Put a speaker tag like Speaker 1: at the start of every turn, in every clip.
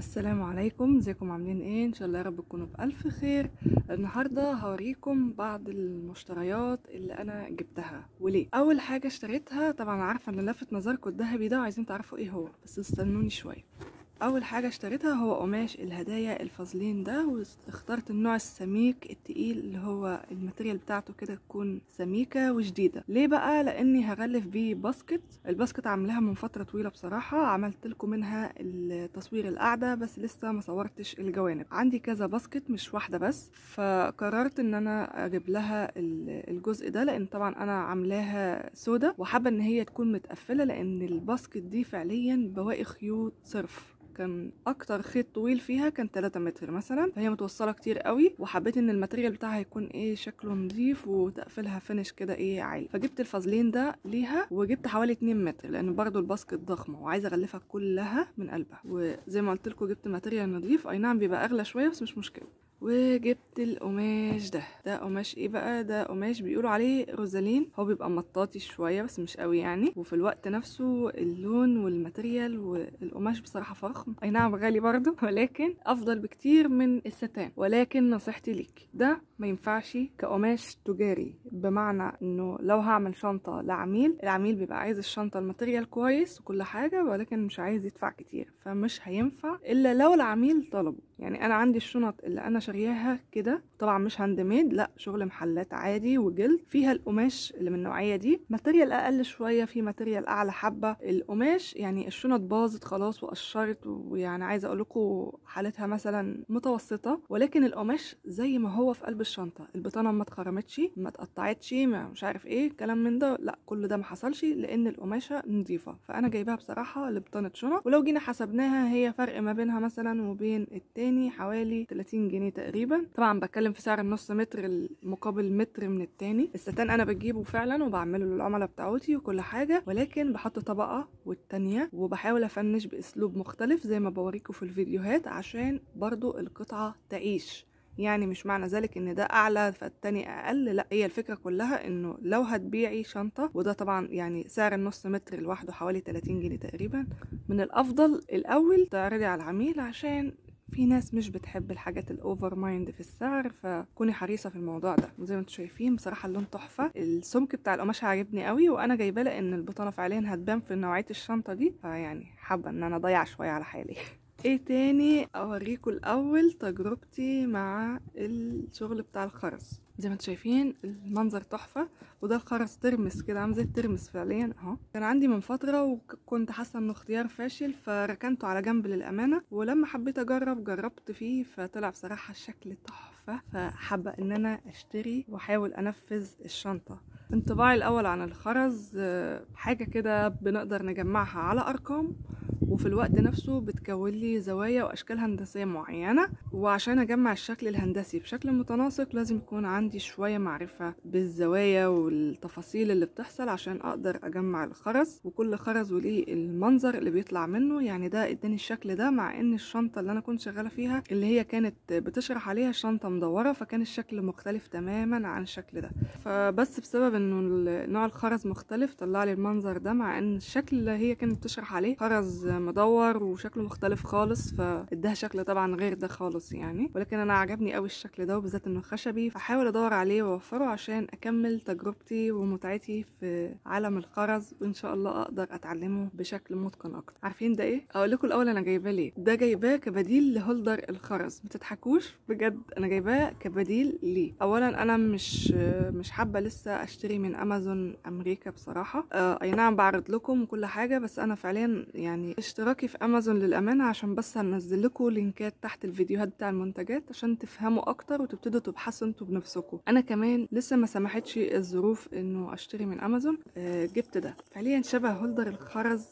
Speaker 1: السلام عليكم ازيكم عاملين ايه ان شاء الله يا رب تكونوا بألف خير النهارده هوريكم بعض المشتريات اللي انا جبتها وليه اول حاجه اشتريتها طبعا عارفه ان لفت نظركم الذهبي ده وعايزين تعرفوا ايه هو بس استنوني شويه اول حاجه اشتريتها هو قماش الهدايا الفازلين ده واخترت النوع السميك التقيل اللي هو الماتيريال بتاعته كده تكون سميكه وشديده ليه بقى لاني هغلف بيه باسكت الباسكت عاملاها من فتره طويله بصراحه عملت لكم منها التصوير القاعده بس لسه ما صورتش الجوانب عندي كذا باسكت مش واحده بس فقررت ان انا اجيب لها الجزء ده لان طبعا انا عاملاها سودا وحابه ان هي تكون متقفله لان الباسكت دي فعليا بواقي خيوط صرف كان اكتر خيط طويل فيها كان 3 متر مثلا فهي متوصله كتير قوي وحبيت ان الماتيريال بتاعها يكون ايه شكله نظيف وتقفلها فينش كده ايه عالي فجبت الفازلين ده ليها وجبت حوالي 2 متر لان برضو الباسكت ضخمه وعايزه اغلفها كلها من قلبها وزي ما قلت لكم جبت ماتيريال نظيف اي نعم بيبقى اغلى شويه بس مش مشكله وجبت القماش ده ده قماش ايه بقى ده قماش بيقولوا عليه روزالين هو بيبقى مطاطي شويه بس مش قوي يعني وفي الوقت نفسه اللون والماتيريال والقماش بصراحه فخم اي نعم غالي برضه ولكن افضل بكتير من الستان ولكن نصيحتي ليك ده ما ينفعش كقماش تجاري بمعنى انه لو هعمل شنطه لعميل العميل بيبقى عايز الشنطه الماتيريال كويس وكل حاجه ولكن مش عايز يدفع كتير فمش هينفع الا لو العميل طلبه يعني انا عندي الشنط اللي انا شارياها كده طبعا مش هاند ميد لا شغل محلات عادي وجلد فيها القماش اللي من النوعيه دي ماتيريال اقل شويه في ماتيريال اعلى حبه القماش يعني الشنط باظت خلاص وقشرت ويعني عايزه اقول لكم حالتها مثلا متوسطه ولكن القماش زي ما هو في قلب الشنطه البطانه ما اتخرمتش ما اتقطعتش ما مش عارف ايه كلام من ده لا كل ده ما حصلش لان القماشه نظيفه فانا جايباها بصراحه لبطانه شنط ولو جينا حسبناها هي فرق ما بينها مثلا وبين التاني حوالي 30 جنيه تقريبا طبعا بتكلم في سعر النص متر مقابل متر من التاني الستان انا بجيبه فعلا وبعمله للعملاء بتاعتي وكل حاجه ولكن بحط طبقه والتانيه وبحاول افنش باسلوب مختلف زي ما بوريكم في الفيديوهات عشان برضو القطعه تعيش يعني مش معنى ذلك ان ده اعلى فالتاني اقل لا هي الفكره كلها انه لو هتبيعي شنطه وده طبعا يعني سعر النص متر لوحده حوالي 30 جنيه تقريبا من الافضل الاول تعرضي على العميل عشان في ناس مش بتحب الحاجات الاوفر مايند في السعر فكوني حريصه في الموضوع ده وزي ما انتم شايفين بصراحه اللون تحفه السمك بتاع القماش عاجبني قوي وانا جايباه لان البطانه فعليا هتبان في نوعيه الشنطه دي فيعني حابه ان انا اضيع شويه على حالي ايه تاني اوريكم الاول تجربتي مع الشغل بتاع الخرز زي ما انتم شايفين المنظر تحفه وده الخرز ترمس كده عامل زي الترمس فعليا اهو كان عندي من فتره وكنت حاسه انه اختيار فاشل فركنته على جنب للامانه ولما حبيت اجرب جربت فيه فطلع بصراحه الشكل تحفه فحابه ان انا اشتري واحاول انفذ الشنطه انطباعي الاول عن الخرز حاجه كده بنقدر نجمعها على ارقام وفي الوقت نفسه بتكون لي زوايا واشكال هندسيه معينه وعشان اجمع الشكل الهندسي بشكل متناسق لازم يكون عندي شويه معرفه بالزوايا والتفاصيل اللي بتحصل عشان اقدر اجمع الخرز وكل خرز وليه المنظر اللي بيطلع منه يعني ده اداني الشكل ده مع ان الشنطه اللي انا كنت شغاله فيها اللي هي كانت بتشرح عليها شنطه مدوره فكان الشكل مختلف تماما عن الشكل ده فبس بسبب انه نوع الخرز مختلف طلع لي المنظر ده مع ان الشكل اللي هي كانت بتشرح عليه خرز مدور وشكله مختلف خالص فاداها شكل طبعا غير ده خالص يعني ولكن انا عجبني قوي الشكل ده وبالذات انه خشبي فحاول ادور عليه واوفره عشان اكمل تجربتي ومتعتي في عالم الخرز وان شاء الله اقدر اتعلمه بشكل متقن اكتر عارفين ده ايه اقول لكم الاول انا جايباه ليه ده جايباه كبديل لهولدر الخرز ما تضحكوش بجد انا جايباه كبديل ليه اولا انا مش مش حابه لسه اشتري من امازون امريكا بصراحه آه اي نعم بعرض لكم كل حاجه بس انا فعليا يعني اشتراكي في امازون للامانه عشان بس هنزل لكم لينكات تحت الفيديوهات بتاع المنتجات عشان تفهموا اكتر وتبتدوا تبحثوا انتوا بنفسكم انا كمان لسه ما سمحتش الظروف انه اشتري من امازون آه جبت ده فعليا شبه هولدر الخرز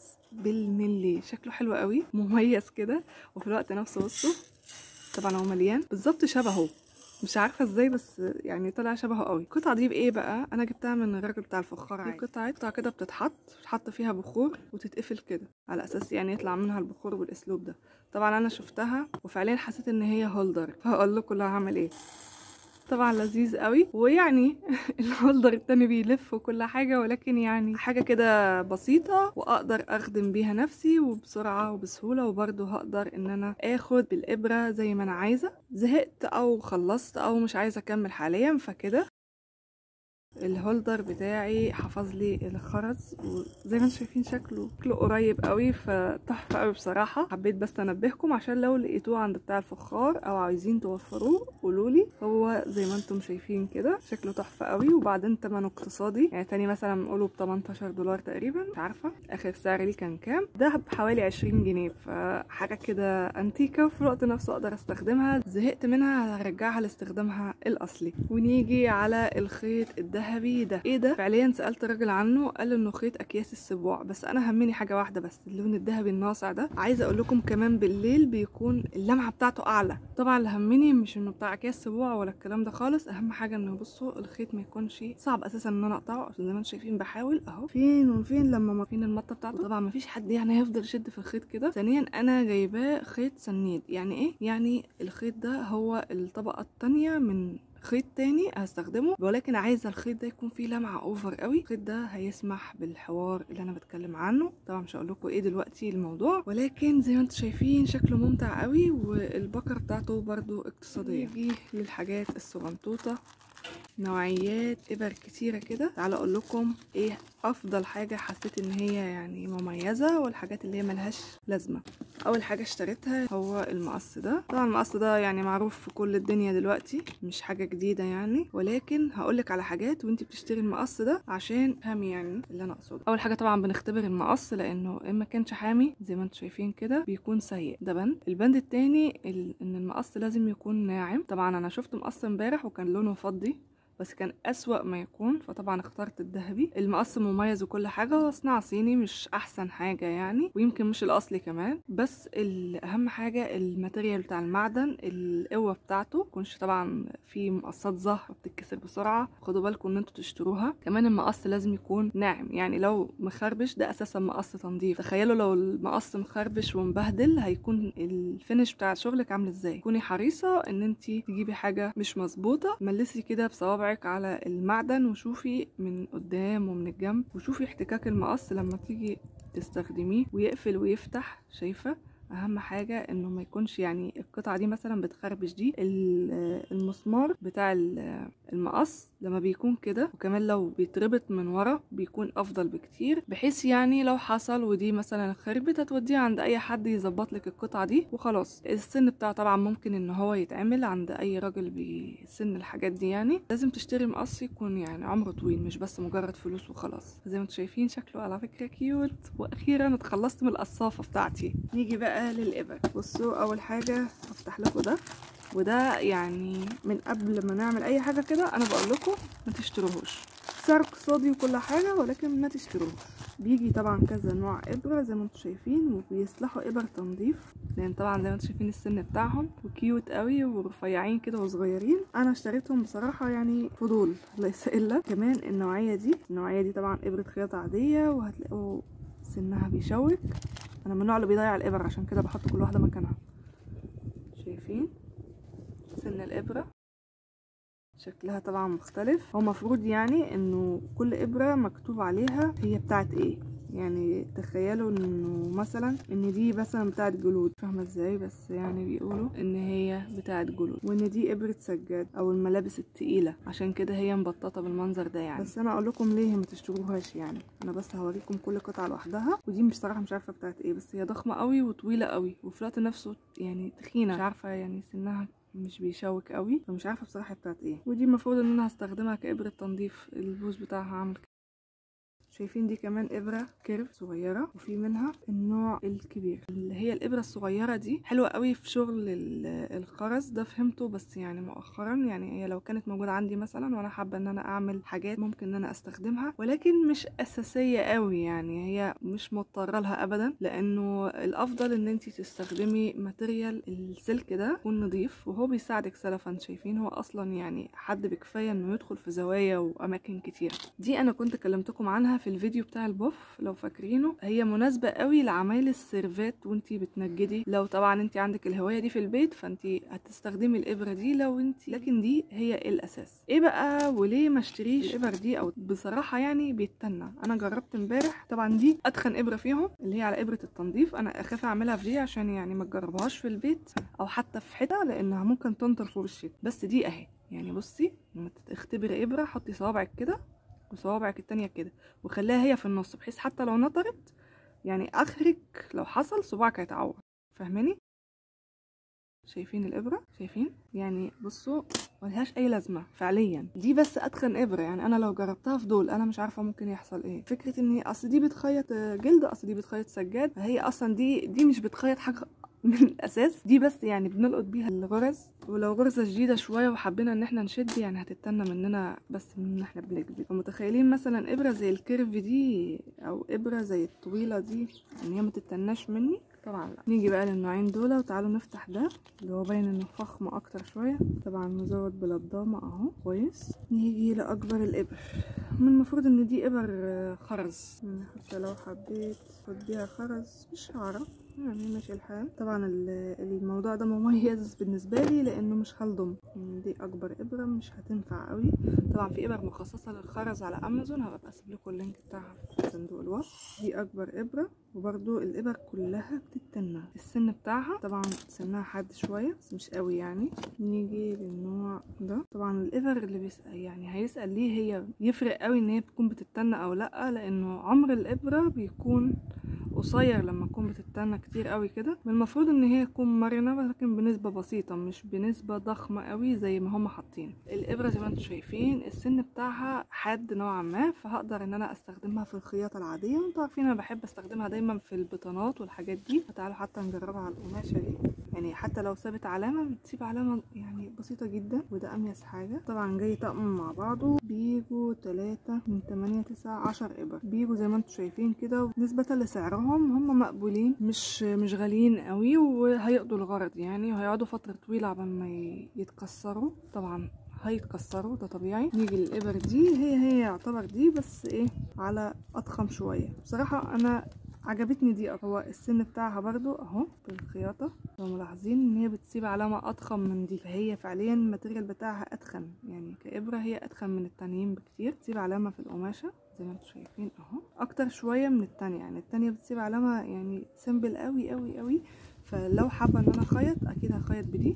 Speaker 1: بالملي شكله حلو قوي مميز كده وفي الوقت نفسه بصوا طبعا هو مليان بالظبط شبهه مش عارفه ازاي بس يعني طلع شبهه قوي القطعه دي بايه بقى انا جبتها من الراجل بتاع الفخار دي قطعه قطعه كده بتتحط بتحط فيها بخور وتتقفل كده على اساس يعني يطلع منها البخور بالاسلوب ده طبعا انا شفتها وفعليا حسيت ان هي هولدر فهقول لكم اللي هعمل ايه طبعا لذيذ قوي ويعني الهولدر التاني بيلف وكل حاجة ولكن يعني حاجة كده بسيطة واقدر اخدم بيها نفسي وبسرعة وبسهولة وبرضه هقدر ان انا اخد بالابرة زي ما انا عايزة زهقت او خلصت او مش عايزة اكمل حاليا فكده الهولدر بتاعي حفظ لي الخرز وزي ما انتم شايفين شكله شكله قريب قوي فتحفه قوي بصراحه حبيت بس انبهكم عشان لو لقيتوه عند بتاع الفخار او عايزين توفروه قولوا لي هو زي ما انتم شايفين كده شكله تحفه قوي وبعدين ثمنه اقتصادي يعني تاني مثلا نقوله ب 18 دولار تقريبا مش عارفه اخر سعر ليه كان كام ده بحوالي 20 جنيه فحاجه كده انتيكه وفي الوقت نفسه اقدر استخدمها زهقت منها هرجعها لاستخدامها الاصلي ونيجي على الخيط الدهبي الذهبي ده ايه ده فعليا سالت الراجل عنه قال انه خيط اكياس السبوع بس انا همني حاجه واحده بس اللون الذهبي الناصع ده عايزه اقول لكم كمان بالليل بيكون اللمعه بتاعته اعلى طبعا اللي همني مش انه بتاع اكياس سبوع ولا الكلام ده خالص اهم حاجه انه بصوا الخيط ما يكونش صعب اساسا ان انا اقطعه عشان زي ما انتم شايفين بحاول اهو فين وفين لما ما فين المطه بتاعته طبعا ما فيش حد يعني هيفضل يشد في الخيط كده ثانيا انا جايباه خيط سنيد يعني ايه يعني الخيط ده هو الطبقه الثانيه من خيط تاني هستخدمه ولكن عايزه الخيط ده يكون فيه لمعه اوفر قوي الخيط ده هيسمح بالحوار اللي انا بتكلم عنه طبعا مش هقول لكم ايه دلوقتي الموضوع ولكن زي ما انتم شايفين شكله ممتع قوي والبكر بتاعته برضو اقتصاديه نيجي للحاجات الصغنطوطه نوعيات ابر كتيره كده تعالوا اقول لكم ايه افضل حاجه حسيت ان هي يعني مميزه والحاجات اللي هي ملهاش لازمه اول حاجه اشتريتها هو المقص ده طبعا المقص ده يعني معروف في كل الدنيا دلوقتي مش حاجه جديده يعني ولكن هقولك على حاجات وانت بتشتري المقص ده عشان فهمي يعني اللي انا اقصده اول حاجه طبعا بنختبر المقص لانه اما كانش حامي زي ما انتم شايفين كده بيكون سيء ده بند البند التاني ان المقص لازم يكون ناعم طبعا انا شفت مقص امبارح وكان لونه فضي بس كان أسوأ ما يكون فطبعا اخترت الذهبي المقص مميز وكل حاجة صناعة صيني مش أحسن حاجة يعني ويمكن مش الأصلي كمان بس الأهم حاجة الماتيريال بتاع المعدن القوة بتاعته مكونش طبعا في مقصات زهر بتتكسر بسرعة خدوا بالكم ان انتوا تشتروها كمان المقص لازم يكون ناعم يعني لو مخربش ده أساسا مقص تنظيف تخيلوا لو المقص مخربش ومبهدل هيكون الفينش بتاع شغلك عامل ازاي كوني حريصة ان انت تجيبي حاجة مش مظبوطة ملسي كده بصوابعك على المعدن وشوفي من قدام ومن الجنب وشوفي احتكاك المقص لما تيجي تستخدميه ويقفل ويفتح شايفه اهم حاجه انه ما يكونش يعني القطعه دي مثلا بتخربش دي المسمار بتاع المقص لما بيكون كده وكمان لو بيتربط من ورا بيكون افضل بكتير بحيث يعني لو حصل ودي مثلا خربت هتوديها عند اي حد يظبط لك القطعه دي وخلاص السن بتاعه طبعا ممكن ان هو يتعمل عند اي راجل بيسن الحاجات دي يعني لازم تشتري مقص يكون يعني عمره طويل مش بس مجرد فلوس وخلاص زي ما انتم شايفين شكله على فكره كيوت واخيرا اتخلصت من القصافه بتاعتي نيجي بقى للابر بصوا اول حاجه هفتح لكم ده وده يعني من قبل ما نعمل اي حاجه كده انا بقول لكم ما تشتروهوش سعر اقتصادي وكل حاجه ولكن ما تشتروهوش بيجي طبعا كذا نوع ابره زي ما انتم شايفين وبيصلحوا ابر تنظيف لان طبعا زي ما انتم شايفين السن بتاعهم وكيوت قوي ورفيعين كده وصغيرين انا اشتريتهم بصراحه يعني فضول ليس الا كمان النوعيه دي النوعيه دي طبعا ابره خياطه عاديه وهتلاقوا سنها بيشوك انا من النوع اللي بيضيع الابر عشان كده بحط كل واحده مكانها شايفين سن الابره شكلها طبعا مختلف هو مفروض يعني انه كل ابره مكتوب عليها هي بتاعت ايه يعني تخيلوا انه مثلا ان دي مثلا بتاعت جلود فاهمه ازاي بس يعني بيقولوا ان هي بتاعت جلود وان دي ابره سجاد او الملابس التقيله عشان كده هي مبططه بالمنظر ده يعني بس انا اقول لكم ليه ما تشتروهاش يعني انا بس هوريكم كل قطعه لوحدها ودي مش صراحه مش عارفه بتاعت ايه بس هي ضخمه قوي وطويله قوي وفي الوقت نفسه يعني تخينه مش عارفه يعني سنها مش بيشوك قوي فمش عارفه بصراحه بتاعت ايه ودي المفروض ان انا هستخدمها كابره تنظيف البوز بتاعها عامل كده شايفين دي كمان ابره كيرف صغيره وفي منها النوع الكبير اللي هي الابره الصغيره دي حلوه قوي في شغل الخرز ده فهمته بس يعني مؤخرا يعني هي لو كانت موجوده عندي مثلا وانا حابه ان انا اعمل حاجات ممكن ان انا استخدمها ولكن مش اساسيه قوي يعني هي مش مضطره لها ابدا لانه الافضل ان انت تستخدمي ماتيريال السلك ده يكون نظيف وهو بيساعدك سلفا شايفين هو اصلا يعني حد بكفايه انه يدخل في زوايا واماكن كتير دي انا كنت كلمتكم عنها في الفيديو بتاع البوف لو فاكرينه هي مناسبه قوي لعمايل السيرفات وانتي بتنجدي لو طبعا انت عندك الهوايه دي في البيت فانت هتستخدمي الابره دي لو انت لكن دي هي الاساس ايه بقى وليه ما اشتريش الابر دي او بصراحه يعني بيتنى انا جربت امبارح طبعا دي اتخن ابره فيهم اللي هي على ابره التنظيف انا اخاف اعملها في دي عشان يعني ما تجربهاش في البيت او حتى في حته لانها ممكن تنطر فوق الشتا بس دي اهي يعني بصي لما تختبري ابره حطي صوابعك كده وصوابعك التانية كده وخليها هي في النص بحيث حتى لو نطرت يعني اخرك لو حصل صباعك هيتعور فاهماني شايفين الابره شايفين يعني بصوا ملهاش اي لازمه فعليا دي بس اتخن ابره يعني انا لو جربتها في دول انا مش عارفه ممكن يحصل ايه فكره ان هي اصل دي بتخيط جلد اصل دي بتخيط سجاد هي اصلا دي دي مش بتخيط حاجه من الاساس دي بس يعني بنلقط بيها الغرز ولو غرزه جديده شويه وحبينا ان احنا نشد يعني هتتنى مننا بس من ان احنا بنكبر فمتخيلين مثلا ابره زي الكيرف دي او ابره زي الطويله دي ان هي ما تتناش مني طبعا لا نيجي بقى للنوعين دول وتعالوا نفتح ده اللي هو باين انه فخم اكتر شويه طبعا مزود بلضامه اهو كويس نيجي لاكبر الابر من المفروض ان دي ابر خرز يعني حتى لو حبيت خد بيها خرز مش هعرف يعني ماشي الحال طبعا الموضوع ده مميز بالنسبه لي لانه مش هلضم يعني دي اكبر ابره مش هتنفع قوي طبعا في ابر مخصصه للخرز على امازون هبقى اسيب لكم اللينك بتاعها في صندوق الوصف دي اكبر ابره وبرده الابر كلها بتتنى السن بتاعها طبعا سنها حاد شويه بس مش قوي يعني نيجي للنوع ده طبعا الابر اللي بيسال يعني هيسال ليه هي يفرق قوي ان هي بتكون بتتنى او لا لانه عمر الابره بيكون قصير لما تكون بتتنى كتير قوي كده المفروض ان هي تكون مرنه لكن بنسبه بسيطه مش بنسبه ضخمه قوي زي ما هم حاطين الابره زي ما انتم شايفين السن بتاعها حاد نوعا ما فهقدر ان انا استخدمها في الخياطه العاديه وانتوا عارفين انا بحب استخدمها دايما في البطانات والحاجات دي فتعالوا حتى نجربها على القماشه دي يعني حتى لو سابت علامه بتسيب علامه يعني بسيطه جدا وده اميز حاجه طبعا جاي طقم مع بعضه بيجوا 3 من 8 9 10 ابر بيجوا زي ما انتم شايفين كده نسبه لسعرهم هم مقبولين مش مش غاليين قوي وهيقضوا الغرض يعني وهيقعدوا فتره طويله عبال ما يتكسروا طبعا هيتكسروا ده طبيعي نيجي للابر دي هي هي يعتبر دي بس ايه على اضخم شويه بصراحه انا عجبتني دي هو السن بتاعها برضو اهو في الخياطه لو ملاحظين ان هي بتسيب علامه اضخم من دي فهي فعليا الماتيريال بتاعها اتخن يعني كابره هي اتخن من التانيين بكتير تسيب علامه في القماشه زي ما انتم شايفين اهو اكتر شويه من التانية يعني التانية بتسيب علامه يعني سيمبل قوي قوي قوي فلو حابه ان انا اخيط اكيد هخيط بدي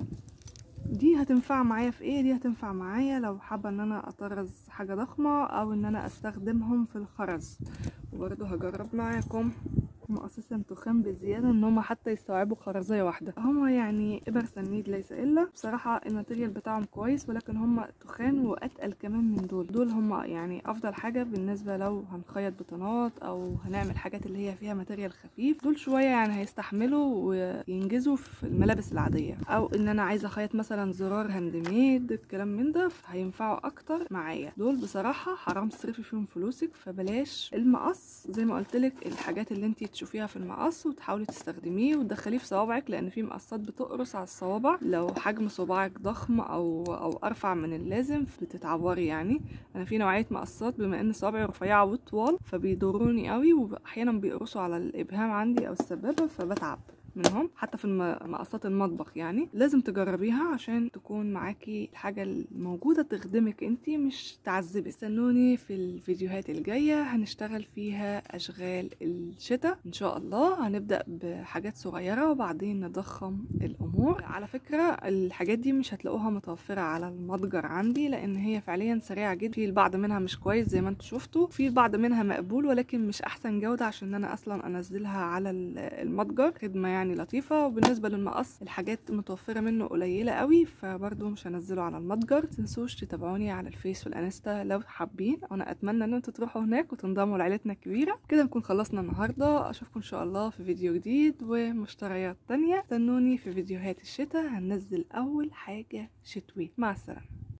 Speaker 1: دي هتنفع معايا في ايه دي هتنفع معايا لو حابه ان انا اطرز حاجه ضخمه او ان انا استخدمهم في الخرز وبرضه هجرب معاكم هم اساسا تخان بزياده ان هم حتى يستوعبوا خرزيه واحده هم يعني ابر سنيد ليس الا بصراحه الماتيريال بتاعهم كويس ولكن هم تخان واتقل كمان من دول دول هم يعني افضل حاجه بالنسبه لو هنخيط بطانات او هنعمل حاجات اللي هي فيها ماتيريال خفيف دول شويه يعني هيستحملوا وينجزوا في الملابس العاديه او ان انا عايزه اخيط مثلا زرار هاند ميد الكلام من ده هينفعوا اكتر معايا دول بصراحه حرام تصرفي فيهم فلوسك فبلاش المقص زي ما قلت لك الحاجات اللي انت تشوفيها في المقص وتحاولي تستخدميه وتدخليه في صوابعك لان في مقصات بتقرص على الصوابع لو حجم صباعك ضخم او او ارفع من اللازم بتتعوري يعني انا في نوعيه مقصات بما ان صوابعي رفيعه وطوال فبيضروني قوي واحيانا بيقرصوا على الابهام عندي او السبابه فبتعب منهم حتى في مقصات المطبخ يعني لازم تجربيها عشان تكون معاكي الحاجة الموجودة تخدمك انتي مش تعذبي استنوني في الفيديوهات الجاية هنشتغل فيها اشغال الشتاء ان شاء الله هنبدأ بحاجات صغيرة وبعدين نضخم الامور على فكرة الحاجات دي مش هتلاقوها متوفرة على المتجر عندي لان هي فعليا سريعة جدا في البعض منها مش كويس زي ما انتوا شفتوا في البعض منها مقبول ولكن مش احسن جودة عشان انا اصلا انزلها على المتجر خدمة يعني يعني لطيفة وبالنسبة للمقص الحاجات متوفرة منه قليلة قوي فبرضه مش هنزله على المتجر متنسوش تتابعوني على الفيس والانستا لو حابين وانا اتمنى ان انتوا تروحوا هناك وتنضموا لعيلتنا الكبيرة كده نكون خلصنا النهاردة اشوفكم ان شاء الله في فيديو جديد ومشتريات تانية استنوني في فيديوهات الشتاء هننزل اول حاجة شتوي مع السلامة